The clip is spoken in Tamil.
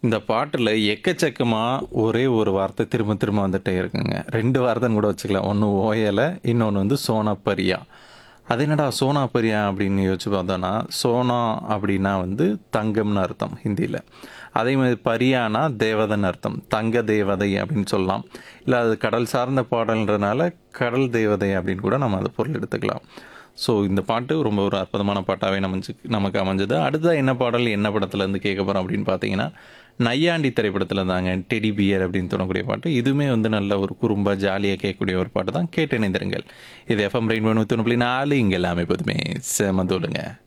இந்த பாட்டுல எக்கச்சக்கமா ஒரே ஒரு வார்த்தை திரும்ப திரும்ப வந்துட்டே இருக்குங்க. 2 வார்த்தைன்னு கூட வச்சுக்கலாம். ஒண்ணு ஓயல, இன்னொன்னு வந்து சோனாப்பரியா. அது என்னடா சோனாப்பரியா அப்படின்னு யோசிச்சு பார்த்தோம்னா, சோனா அப்படின்னா வந்து தங்கம்னு அர்த்தம் ஹிந்தியில. அதே மாதிரி பரியானா தேவதைன்னு அர்த்தம். தங்க தேவதை அப்படின்னு சொல்லலாம். இல்ல அது கடல் சார்ந்த பாடல்ன்றனால கடல் தேவதை அப்படின்னு கூட நம்ம அது பொருள் எடுத்துக்கலாம். ஸோ இந்த பாட்டு ரொம்ப ஒரு அற்புதமான பாட்டாவே நமஞ்சு நமக்கு அமைஞ்சது. அடுத்ததா என்ன பாடல் என்ன படத்துலேருந்து கேட்க போறோம் அப்படின்னு பார்த்தீங்கன்னா, நையாண்டி திரைப்படத்துல தாங்க டெடி பியர் அப்படின்னு தொடங்கக்கூடிய பாட்டு. இதுவுமே வந்து நல்ல ஒரு குறும்பா ஜாலியா கேட்கக்கூடிய ஒரு பாட்டு தான். கேட்டு இணைந்திருங்கள். இது எஃப்எம் ரெயின்போ 101.4 இங்க எல்லாமே எப்போதுமே செம தூளுங்க.